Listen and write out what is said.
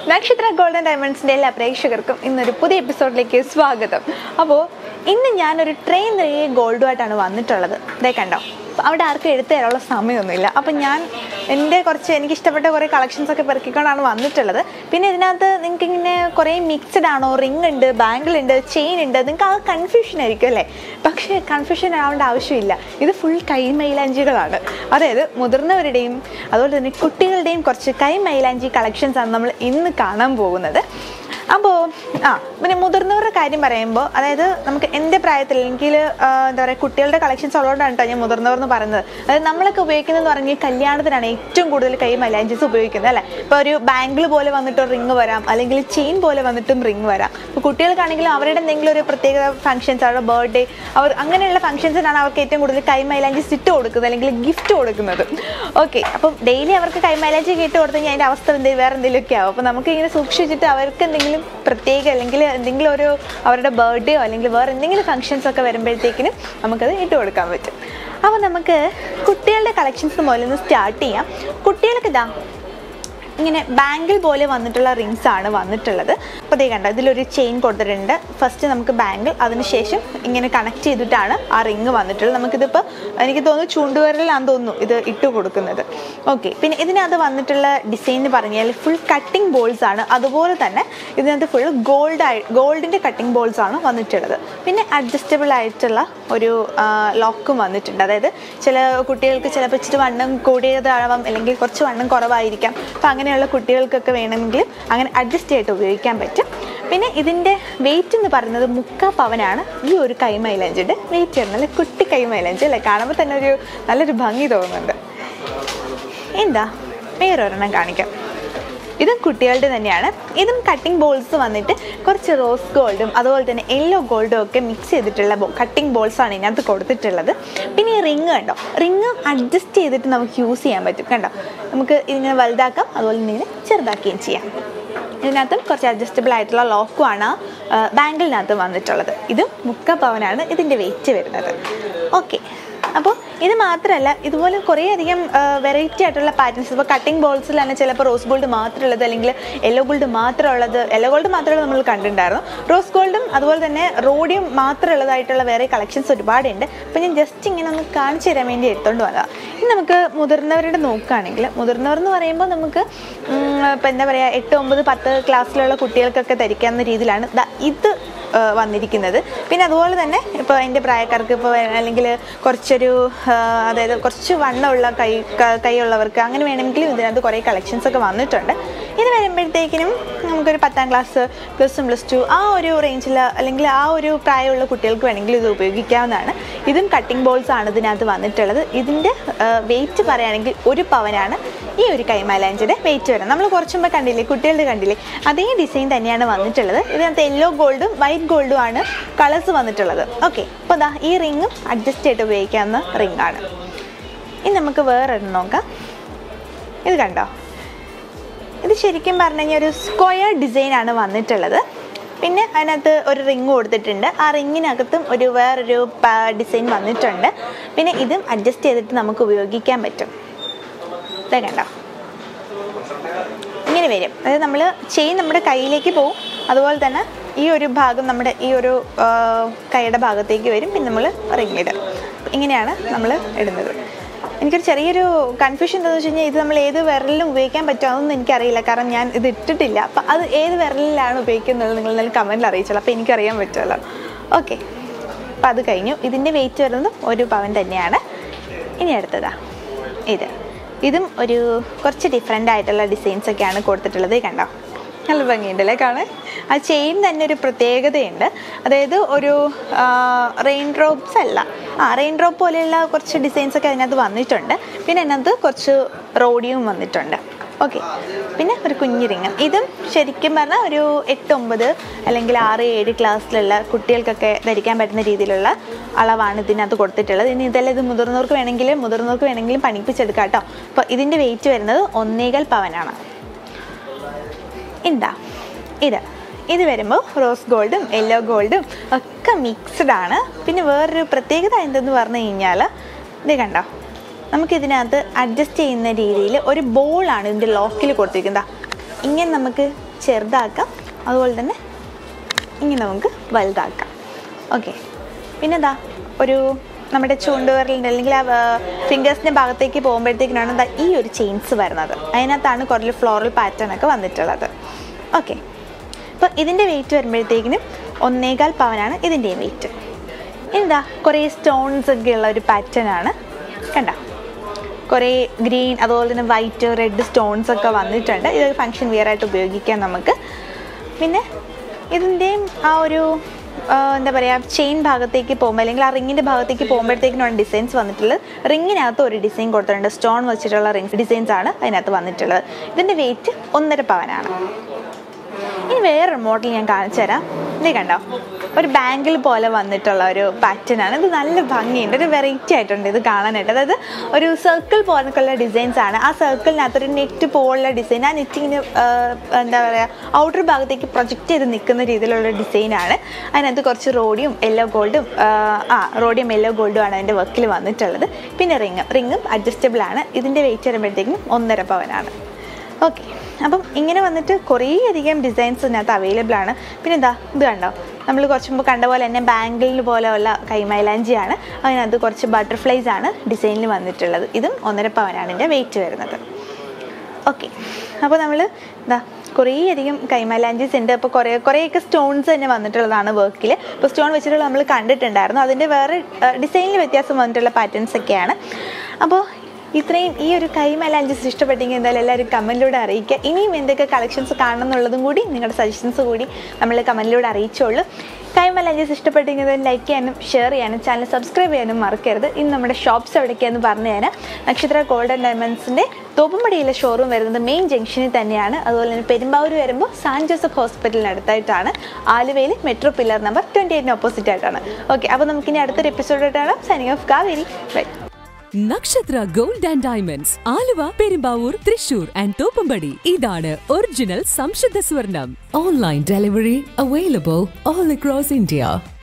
നക്ഷത്ര ഗോൾഡൻ ഡയമണ്ട്സിൻ്റെ എല്ലാ പ്രേക്ഷകർക്കും ഇന്നൊരു പുതിയ എപ്പിസോഡിലേക്ക് സ്വാഗതം അപ്പോൾ ഇന്ന് ഞാനൊരു ട്രെയിൻ നിറയെ ഗോൾഡുമായിട്ടാണ് വന്നിട്ടുള്ളത് ഇതേ കണ്ടോ അപ്പോൾ അവിടെ ആർക്കും എടുത്തു തരാനുള്ള സമയമൊന്നുമില്ല അപ്പം ഞാൻ എൻ്റെ കുറച്ച് എനിക്ക് ഇഷ്ടപ്പെട്ട കുറേ കളക്ഷൻസ് ഒക്കെ പെറുക്കിക്കൊണ്ടാണ് വന്നിട്ടുള്ളത് പിന്നെ ഇതിനകത്ത് നിങ്ങൾക്ക് ഇങ്ങനെ കുറേ മിക്സഡ് ആണോ റിംഗ് ഉണ്ട് ബാങ്കിൾ ഉണ്ട് ചെയിൻ ഉണ്ട് നിങ്ങൾക്ക് ആ കൺഫ്യൂഷൻ ആയിരിക്കും അല്ലേ പക്ഷേ കൺഫ്യൂഷൻ ആവേണ്ട ആവശ്യമില്ല ഇത് ഫുൾ കൈ മൈലാഞ്ചികളാണ് അതായത് മുതിർന്നവരുടെയും അതുപോലെ തന്നെ കുട്ടികളുടെയും കുറച്ച് കൈ മൈലാഞ്ചി കളക്ഷൻസ് ആണ് നമ്മൾ ഇന്ന് കാണാൻ പോകുന്നത് അപ്പോൾ ആ പിന്നെ മുതിർന്നവരുടെ കാര്യം പറയുമ്പോൾ അതായത് നമുക്ക് എൻ്റെ പ്രായത്തിൽ എനിക്ക് എന്താ പറയുക കുട്ടികളുടെ കളക്ഷൻസ് ഉള്ളതുകൊണ്ടാണ് കേട്ടോ ഞാൻ മുതിർന്നവർ എന്ന് പറയുന്നത് അതായത് നമ്മളൊക്കെ ഉപയോഗിക്കുന്നതെന്ന് പറഞ്ഞാൽ കല്യാണത്തിനാണ് ഏറ്റവും കൂടുതൽ കൈ മൈലാഞ്ചീസ് ഉപയോഗിക്കുന്നത് അല്ലേ ഇപ്പോൾ ഒരു ബാങ്കിൾ പോലെ വന്നിട്ട് റിങ് വരാം അല്ലെങ്കിൽ ചെയിൻ പോലെ വന്നിട്ടും റിങ് വരാം ഇപ്പോൾ കുട്ടികൾക്കാണെങ്കിലും അവരുടെ എന്തെങ്കിലും ഒരു പ്രത്യേക ഫംഗ്ഷൻസ് അവരുടെ ബർത്ത്ഡേ അവർ അങ്ങനെയുള്ള ഫംഗ്ഷൻസിനാണ് അവർക്ക് ഏറ്റവും കൂടുതൽ കൈ മൈലാഞ്ചി ഇട്ട് കൊടുക്കുന്നത് അല്ലെങ്കിൽ ഗിഫ്റ്റ് കൊടുക്കുന്നത് ഓക്കെ അപ്പം ഡെയിലി അവർക്ക് കൈ മൈലാഞ്ചി ഇട്ട് കൊടുത്തു കഴിഞ്ഞാൽ അതിൻ്റെ അവസ്ഥ എന്തെങ്കിലും വേറെ എന്തെങ്കിലുമൊക്കെ ആവും അപ്പോൾ നമുക്ക് ഇങ്ങനെ സൂക്ഷിച്ചിട്ട് അവർക്ക് എന്തെങ്കിലും പ്രത്യേക അല്ലെങ്കിൽ എന്തെങ്കിലും ഒരു അവരുടെ ബർത്ത്ഡേയോ അല്ലെങ്കിൽ വേറെ എന്തെങ്കിലും ഫംഗ്ഷൻസ് ഒക്കെ വരുമ്പോഴത്തേക്കിനും നമുക്കത് ഇട്ട് കൊടുക്കാൻ പറ്റും അപ്പോൾ നമുക്ക് കുട്ടികളുടെ കളക്ഷൻസ് മുതൽ നിന്ന് സ്റ്റാർട്ട് ചെയ്യാം കുട്ടികൾക്ക് ഇതാ ഇങ്ങനെ ബാങ്കിൾ പോലെ വന്നിട്ടുള്ള റിങ്സ് ആണ് വന്നിട്ടുള്ളത് അപ്പോൾ അതേ കണ്ട ഇതിലൊരു ചെയിൻ കൊടുത്തിട്ടുണ്ട് ഫസ്റ്റ് നമുക്ക് ബാങ്കിൾ അതിനുശേഷം ഇങ്ങനെ കണക്ട് ചെയ്തിട്ടാണ് ആ റിങ് വന്നിട്ടുള്ളത് നമുക്കിതിപ്പോൾ എനിക്ക് തോന്നുന്നു ചൂണ്ടുവിരലാന്ന് തോന്നുന്നു ഇത് ഇട്ട് കൊടുക്കുന്നത് ഓക്കെ പിന്നെ ഇതിനകത്ത് വന്നിട്ടുള്ള ഡിസൈൻ എന്ന് പറഞ്ഞാൽ ഫുൾ കട്ടിംഗ് ബോൾസ് ആണ് അതുപോലെ തന്നെ ഇതിനകത്ത് ഫുൾ ഗോൾഡ് ആയി ഗോൾഡിൻ്റെ കട്ടിംഗ് ബോൾസ് ആണ് വന്നിട്ടുള്ളത് പിന്നെ അഡ്ജസ്റ്റബിൾ ആയിട്ടുള്ള ഒരു ലോക്കും വന്നിട്ടുണ്ട് അതായത് ചില കുട്ടികൾക്ക് ചിലപ്പോൾ ഇച്ചിരി വണ്ണം കൂടിയതാവാം അല്ലെങ്കിൽ കുറച്ച് വണ്ണം കുറവായിരിക്കാം അപ്പോൾ അങ്ങനെയുള്ള കുട്ടികൾക്കൊക്കെ വേണമെങ്കിൽ അങ്ങനെ അഡ്ജസ്റ്റ് ചെയ്തിട്ട് ഉപയോഗിക്കാൻ പറ്റും പിന്നെ ഇതിൻ്റെ വെയിറ്റ് എന്ന് പറയുന്നത് മുക്കാ പവനാണ് ഈ ഒരു കൈ മൈലഞ്ചിൻ്റെ വെയിറ്റ് വരുന്നത് നല്ല കുട്ടി കൈ മൈലഞ്ച് അല്ലേ കാണുമ്പോൾ തന്നെ ഒരു നല്ലൊരു ഭംഗി തോന്നുന്നുണ്ട് എന്താ വേറൊരെണ്ണം കാണിക്കാം ഇതും കുട്ടികളുടെ തന്നെയാണ് ഇതും കട്ടിംഗ് ബോൾസ് വന്നിട്ട് കുറച്ച് റോസ് ഗോൾഡും അതുപോലെ തന്നെ യെല്ലോ ഗോൾഡും ഒക്കെ മിക്സ് ചെയ്തിട്ടുള്ള കട്ടിംഗ് ബോൾസ് ആണ് ഇതിനകത്ത് കൊടുത്തിട്ടുള്ളത് പിന്നെ ഈ റിങ് കണ്ടോ റിങ് അഡ്ജസ്റ്റ് ചെയ്തിട്ട് നമുക്ക് യൂസ് ചെയ്യാൻ പറ്റും കണ്ടോ നമുക്ക് ഇതിങ്ങനെ വലുതാക്കാം അതുപോലെ തന്നെ ഇതിനെ ചെറുതാക്കുകയും ചെയ്യാം ഇതിനകത്തും കുറച്ച് അഡ്ജസ്റ്റബിൾ ആയിട്ടുള്ള ലോക്കുമാണ് ബാങ്കിളിനകത്ത് വന്നിട്ടുള്ളത് ഇതും മുക്ക പവനാണ് ഇതിൻ്റെ വെയിറ്റ് വരുന്നത് ഓക്കെ അപ്പോൾ ഇത് മാത്രമല്ല ഇതുപോലെ കുറേ അധികം വെറൈറ്റി ആയിട്ടുള്ള പാറ്റേൺസ് ഇപ്പോൾ കട്ടിംഗ് ബോൾസിൽ തന്നെ ചിലപ്പോൾ റോസ് ഗോൾഡ് മാത്രമുള്ളത് അല്ലെങ്കിൽ യെല്ലോ ഗോൾഡ് മാത്രമുള്ളത് യെല്ലോ ഗോൾഡ് മാത്രമേ നമ്മൾ കണ്ടിട്ടുണ്ടായിരുന്നു റോസ് ഗോൾഡും അതുപോലെ തന്നെ റോഡിയും മാത്രമുള്ളതായിട്ടുള്ള വേറെ കളക്ഷൻസ് ഒരുപാടുണ്ട് അപ്പോൾ ഞാൻ ജസ്റ്റ് ഇങ്ങനെ ഒന്ന് കാണിച്ചു തരാൻ വേണ്ടി എടുത്തുകൊണ്ട് വന്നതാണ് ഇനി നമുക്ക് മുതിർന്നവരുടെ നോക്കുകയാണെങ്കിൽ മുതിർന്നവർ എന്ന് പറയുമ്പോൾ നമുക്ക് ഇപ്പോൾ എന്താ പറയുക എട്ട് ഒമ്പത് പത്ത് ക്ലാസ്സിലുള്ള കുട്ടികൾക്കൊക്കെ ധരിക്കാവുന്ന രീതിയിലാണ് ദാ ഇത് വന്നിരിക്കുന്നത് പിന്നെ അതുപോലെ തന്നെ ഇപ്പോൾ എൻ്റെ പ്രായക്കാർക്ക് ഇപ്പോൾ അല്ലെങ്കിൽ കുറച്ചൊരു അതായത് കുറച്ച് വണ്ണമുള്ള കൈ കൈയുള്ളവർക്ക് അങ്ങനെ വേണമെങ്കിലും ഇതിനകത്ത് കുറേ കളക്ഷൻസ് ഒക്കെ വന്നിട്ടുണ്ട് ഇത് വരുമ്പോഴത്തേക്കിനും നമുക്കൊരു പത്താം class plus one plus two ആ ഒരു റേഞ്ചിൽ അല്ലെങ്കിൽ ആ ഒരു പ്രായമുള്ള കുട്ടികൾക്ക് വേണമെങ്കിൽ ഇത് ഉപയോഗിക്കാവുന്നതാണ് ഇതും കട്ടിംഗ് ബോൾസ് ആണ് ഇതിനകത്ത് വന്നിട്ടുള്ളത് ഇതിൻ്റെ വെയിറ്റ് പറയുകയാണെങ്കിൽ ഒരു പവനാണ് ഈ ഒരു കൈമാലാഞ്ചിയുടെ വെയിറ്റ് വരുന്നത് നമ്മൾ കുറച്ച് മുമ്പ് കണ്ടില്ലേ കുട്ടികളുടെ കണ്ടില്ലേ അതേ ഡിസൈൻ തന്നെയാണ് വന്നിട്ടുള്ളത് ഇതിനകത്ത് യെല്ലോ ഗോൾഡും വൈറ്റ് ഗോൾഡും ആണ് കളേഴ്സ് വന്നിട്ടുള്ളത് ഓക്കെ അപ്പോൾ അതാ ഈ റിങ്ങും അഡ്ജസ്റ്റ് ചെയ്തിട്ട് ഉപയോഗിക്കാവുന്ന റിംഗ് ആണ് ഇനി നമുക്ക് വേറൊരെണ്ണം നോക്കാം ഇത് കണ്ടോ ഇത് ശരിക്കും പറഞ്ഞു കഴിഞ്ഞാൽ ഒരു സ്ക്വയർ ഡിസൈനാണ് വന്നിട്ടുള്ളത് പിന്നെ അതിനകത്ത് ഒരു റിങ് കൊടുത്തിട്ടുണ്ട് ആ റിങ്ങിനകത്തും ഒരു വേറൊരു ഡിസൈൻ വന്നിട്ടുണ്ട് പിന്നെ ഇതും അഡ്ജസ്റ്റ് ചെയ്തിട്ട് നമുക്ക് ഉപയോഗിക്കാൻ പറ്റും ഇതാ കണ്ടോ ഇങ്ങനെ വരും അതായത് നമ്മൾ ചെയിൻ നമ്മുടെ കയ്യിലേക്ക് പോവും അതുപോലെ തന്നെ ഈ ഒരു ഭാഗം നമ്മുടെ ഈ ഒരു കൈയുടെ ഭാഗത്തേക്ക് വരും പിന്നെ നമ്മൾ റിങ് ഇടും ഇങ്ങനെയാണ് നമ്മൾ ഇടുന്നത് എനിക്കൊരു ചെറിയൊരു കൺഫ്യൂഷൻ എന്താണെന്ന് വെച്ച് കഴിഞ്ഞാൽ ഇത് നമ്മൾ ഏത് വിരലിലും ഉപയോഗിക്കാൻ പറ്റുമോ അതൊന്നും എനിക്കറിയില്ല കാരണം ഞാൻ ഇത് ഇട്ടിട്ടില്ല അപ്പം അത് ഏത് വിരലിലാണ് ഉപയോഗിക്കുന്നത് നിങ്ങൾ എന്തായാലും കമൻറ്റിൽ അറിയിച്ചോളൂ അപ്പോൾ എനിക്കറിയാൻ പറ്റുമല്ലോ ഓക്കെ അപ്പോൾ അത് കഴിഞ്ഞു ഇതിൻ്റെ വെയിറ്റ് വരുന്നത് ഒരു പവൻ തന്നെയാണ് ഇനി അടുത്തതാ ഇത് ഇതും ഒരു കുറച്ച് ഡിഫറെൻ്റ് ആയിട്ടുള്ള ഡിസൈൻസ് ഒക്കെയാണ് കൊടുത്തിട്ടുള്ളത് കണ്ടോ നല്ല ഭംഗിയുണ്ടല്ലേ കാണാൻ ആ ചെയിൻ തന്നെ ഒരു പ്രത്യേകതയുണ്ട് അതായത് ഒരു റെയിൻ ഡ്രോപ്സ് അല്ല ആ റെയിൻ ഡ്രോപ്പ് പോലെയുള്ള കുറച്ച് ഡിസൈൻസ് ഒക്കെ അതിനകത്ത് വന്നിട്ടുണ്ട് പിന്നെ അതിനകത്ത് കുറച്ച് റോഡിയും വന്നിട്ടുണ്ട് ഓക്കെ പിന്നെ ഒരു കുഞ്ഞു റിങ്ങും ഇതും ശരിക്കും പറഞ്ഞാൽ ഒരു എട്ട് ഒമ്പത് അല്ലെങ്കിൽ ആറ് ഏഴ് ക്ലാസ്സിലുള്ള കുട്ടികൾക്കൊക്കെ ധരിക്കാൻ പറ്റുന്ന രീതിയിലുള്ള അളവാണ് ഇതിനകത്ത് കൊടുത്തിട്ടുള്ളത് ഇനി ഇതെല്ലാം ഇത് മുതിർന്നവർക്ക് വേണമെങ്കിൽ മുതിർന്നവർക്ക് വേണമെങ്കിലും പണിപ്പിച്ചെടുക്കാം കേട്ടോ അപ്പോൾ ഇതിൻ്റെ വെയിറ്റ് വരുന്നത് ഒന്നേകാൽ പവനാണ് എന്താ ഇത് ഇത് വരുമ്പോൾ റോസ് ഗോൾഡും യെല്ലോ ഗോൾഡും ഒക്കെ മിക്സ്ഡ് ആണ് പിന്നെ വേറൊരു പ്രത്യേകത എന്തെന്ന് പറഞ്ഞു കഴിഞ്ഞാൽ ഇത് കണ്ടോ നമുക്കിതിനകത്ത് അഡ്ജസ്റ്റ് ചെയ്യുന്ന രീതിയിൽ ഒരു ബോളാണ് ഇതിൻ്റെ ലോക്കിൽ കൊടുത്തിരിക്കുന്നത് ഇങ്ങനെ നമുക്ക് ചെറുതാക്കാം അതുപോലെ തന്നെ ഇങ്ങനെ നമുക്ക് വലുതാക്കാം ഓക്കെ പിന്നെന്താ ഒരു നമ്മുടെ ചൂണ്ടുവിരലിൻ്റെ അല്ലെങ്കിൽ ആ ഫിംഗേഴ്സിൻ്റെ ഭാഗത്തേക്ക് പോകുമ്പോഴത്തേക്കിനാണ് ദാ ഈ ഒരു ചെയിൻസ് വരുന്നത് അതിനകത്താണ് കുറച്ച് ഫ്ലോറൽ പാറ്റേൺ ഒക്കെ വന്നിട്ടുള്ളത് ഓക്കെ അപ്പോൾ ഇതിൻ്റെ വെയിറ്റ് വരുമ്പോഴത്തേക്കിനും ഒന്നേകാൽ പവനാണ് ഇതിൻ്റെയും വെയിറ്റ് എന്താ കുറേ സ്റ്റോൺസ് ഒക്കെ ഉള്ള ഒരു പാറ്റേൺ ആണ് കണ്ട കുറേ ഗ്രീൻ അതുപോലെ തന്നെ വൈറ്റ് റെഡ് സ്റ്റോൺസ് ഒക്കെ വന്നിട്ടുണ്ട് ഇത് ഫങ്ഷൻ വിയർ ആയിട്ട് ഉപയോഗിക്കാം നമുക്ക് പിന്നെ ഇതിൻ്റെയും ആ ഒരു ആ, എന്താ പറയുക ചെയിൻ ഭാഗത്തേക്ക് പോകുമ്പോൾ അല്ലെങ്കിൽ ആ റിങ്ങിൻ്റെ ഭാഗത്തേക്ക് പോകുമ്പോഴത്തേക്കിനാണ് ഡിസൈൻസ് വന്നിട്ടുള്ളത് റിങ്ങിനകത്ത് ഒരു ഡിസൈൻ കൊടുത്തിട്ടുണ്ട് സ്റ്റോൺ വെച്ചിട്ടുള്ള റിങ്സ് ഡിസൈൻസ് ആണ് അതിനകത്ത് വന്നിട്ടുള്ളത് ഇതിൻ്റെ വെയിറ്റ് ഒന്നര പവനാണ് ഇനി വേറൊരു മോഡൽ ഞാൻ കാണിച്ചു തരാം ഇത് കണ്ടോ ഒരു ബാങ്കിൾ പോലെ വന്നിട്ടുള്ള ഒരു പാറ്റേൺ ആണ് ഇത് നല്ല ഭംഗിയുണ്ട് ഒരു വെറൈറ്റി ആയിട്ടുണ്ട് ഇത് കാണാനായിട്ട് അതായത് ഒരു സർക്കിൾ പോലൊക്കെയുള്ള ഡിസൈൻസ് ആണ് ആ സർക്കിളിനകത്ത് ഒരു നെറ്റ് പോലുള്ള ഡിസൈൻ ആ നെറ്റിങ്ങിന് എന്താ പറയുക ഔട്ടർ ഭാഗത്തേക്ക് പ്രൊജക്റ്റ് ചെയ്ത് നിൽക്കുന്ന രീതിയിലുള്ള ഡിസൈനാണ് അതിനകത്ത് കുറച്ച് റോഡിയും യെല്ലോ ഗോൾഡും ആ റോഡിയും യെല്ലോ ഗോൾഡും ആണ് അതിൻ്റെ വർക്കിൽ വന്നിട്ടുള്ളത് പിന്നെ റിങ് റിങ്ങും അഡ്ജസ്റ്റബിൾ ആണ് ഇതിൻ്റെ വെയിറ്റ് വരുമ്പോഴത്തേക്കും ഒന്നര പവനാണ് ഓക്കെ അപ്പം ഇങ്ങനെ വന്നിട്ട് കുറേ അധികം ഡിസൈൻസ് ഇതിനകത്ത് അവൈലബിൾ ആണ് പിന്നെ എന്താ ഇത് കണ്ടോ നമ്മൾ കുറച്ച് മുമ്പ് കണ്ട പോലെ തന്നെ ബാങ്കിളിന് പോലെയുള്ള കൈമൈലാഞ്ചിയാണ് അതിനകത്ത് കുറച്ച് ബട്ടർഫ്ലൈസ് ആണ് ഡിസൈനിൽ വന്നിട്ടുള്ളത് ഇതും ഒന്നര പവനാണ് ഇതിൻ്റെ വെയിറ്റ് വരുന്നത് ഓക്കെ അപ്പോൾ നമ്മൾ എന്താ കുറേ അധികം കൈമലാഞ്ചീസ് ഉണ്ട് അപ്പോൾ കുറേ കുറേയൊക്കെ സ്റ്റോൺസ് തന്നെ വന്നിട്ടുള്ളതാണ് വർക്കിൽ ഇപ്പോൾ സ്റ്റോൺ വെച്ചിട്ടുള്ള നമ്മൾ കണ്ടിട്ടുണ്ടായിരുന്നു അതിൻ്റെ വേറെ ഡിസൈനിൽ വ്യത്യാസം വന്നിട്ടുള്ള പാറ്റേൺസ് ഒക്കെയാണ് അപ്പോൾ ഇത്രയും ഈ ഒരു കൈമലാഞ്ചീസ് ഇഷ്ടപ്പെട്ടെങ്കിൽ എന്തായാലും എല്ലാവരും കമൻറ്റിലൂടെ അറിയിക്കുക ഇനിയും എന്തൊക്കെ കളക്ഷൻസ് കാണണം എന്നുള്ളതും കൂടി നിങ്ങളുടെ സജഷൻസ് കൂടി നമ്മൾ കമൻറ്റിലൂടെ അറിയിച്ചോളൂ കൈമലാഞ്ചീസ് ഇഷ്ടപ്പെട്ടെങ്കിൽ ലൈക്ക് ചെയ്യാനും ഷെയർ ചെയ്യാനും ചാനൽ സബ്സ്ക്രൈബ് ചെയ്യാനും മറക്കരുത് ഇന്ന് നമ്മുടെ ഷോപ്സ് എവിടേക്കാന്ന് പറഞ്ഞു തരാം നക്ഷത്ര ഗോൾഡൻ ഡയമണ്ട്സിൻ്റെ തോപ്പുംപടിയിലെ ഷോറൂം വരുന്നത് മെയിൻ ജംഗ്ഷനിൽ തന്നെയാണ് അതുപോലെ തന്നെ പെരുമ്പാവൂർ വരുമ്പോൾ സാൻ ജോസഫ് ഹോസ്പിറ്റലിന് അടുത്തായിട്ടാണ് ആലുവയിൽ മെട്രോ പില്ലർ നമ്പർ ട്വൻറ്റി എയ്റ്റിന് ഓപ്പോസിറ്റ് ആയിട്ടാണ് ഓക്കെ അപ്പോൾ നമുക്കിനി അടുത്തൊരു എപ്പിസോഡായിട്ടാണ് signing off Kaveri by Nakshatra gold and diamonds Aluva Perumbavoor Thrissur and Thoppumpady ഇതാണ് ഒറിജിനൽ സംശുദ്ധ സ്വർണം online delivery available all across India